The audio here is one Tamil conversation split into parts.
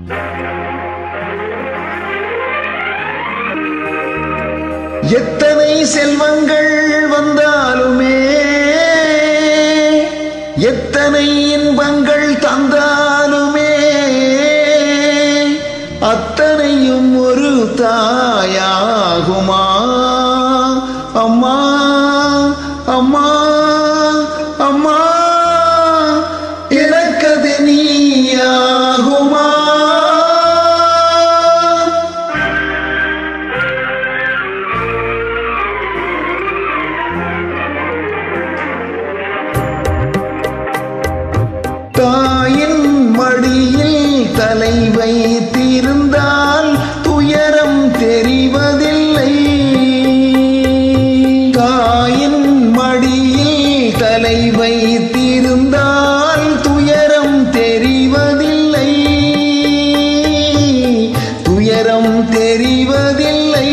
எத்தனை செல்வங்கள் வந்தாலுமே எத்தனை இன்பங்கள் தந்தாலுமே அத்தனையும் ஒரு தாயாகுமா அம்மா அம்மா அம்மா எனக்கது நீயாகுமா தாயின் மடியில் தலை வைத்திருந்தால் துயரம் தெரிவதில்லை தாயின் மடியில் தலை வைத்திருந்தால் துயரம் தெரிவதில்லை துயரம் தெரிவதில்லை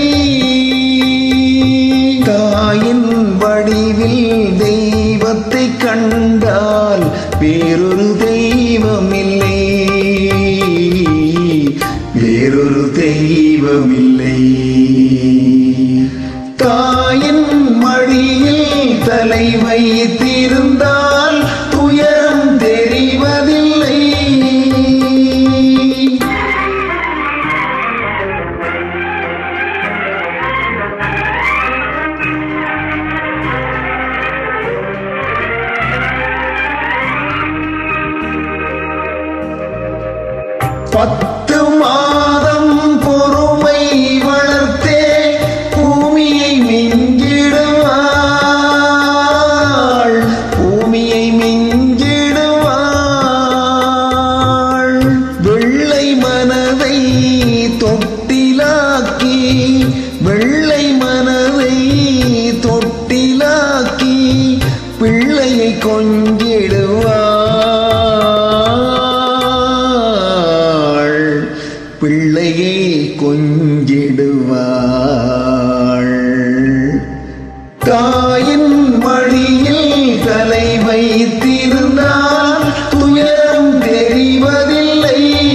தாயின் வடிவில் தெய்வத்தை கண்டால் வேறொரு தெய்வமில்லை வேறொரு தெய்வமில்லை தாயின் மடியில் தலை வைத்திருந்தால் துயரம் தெரிவதில்லை பத்து மாதம் பொறுமை வளர்த்தே பூமியை மிஞ்சிடுவாள் பூமியை மிஞ்சிடுவாள் வெள்ளை மனதை தொட்டிலாக்கி வெள்ளை மனதை தொட்டிலாக்கி பிள்ளையை கொஞ்சிடுவாள் பிள்ளையை கொஞ்சிடுவாள் தாயின் மடியில் தலை வைத்திருந்தால் துயரம் தெரிவதில்லை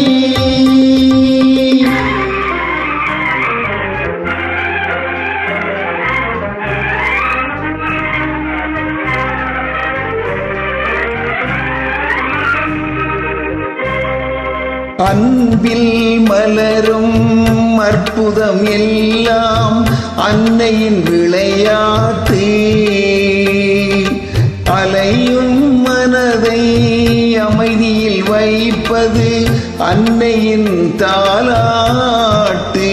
அன்பில் மலரும் அற்புதம் எல்லாம் அன்னையின் விளையாட்டு அலையும் மனதை அமைதியில் வைப்பது அன்னையின் தாலாட்டு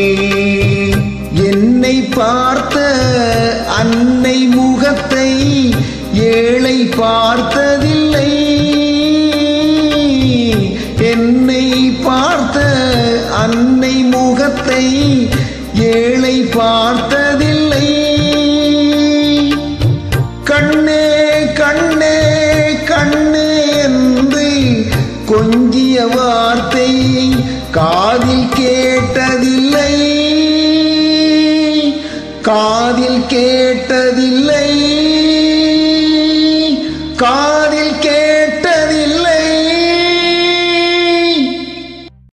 என்னை பார்த்த அன்னை முகத்தை ஏழை பார்த்ததில்லை என்னை பார்த்த அன்னை முகத்தை ஏழை பார்த்ததில்லை கண்ணே கண்ணே கண்ணே என்று கொஞ்சிய வார்த்தை காதில் கேட்டதில்லை காதில் கேட்டதில்லை கா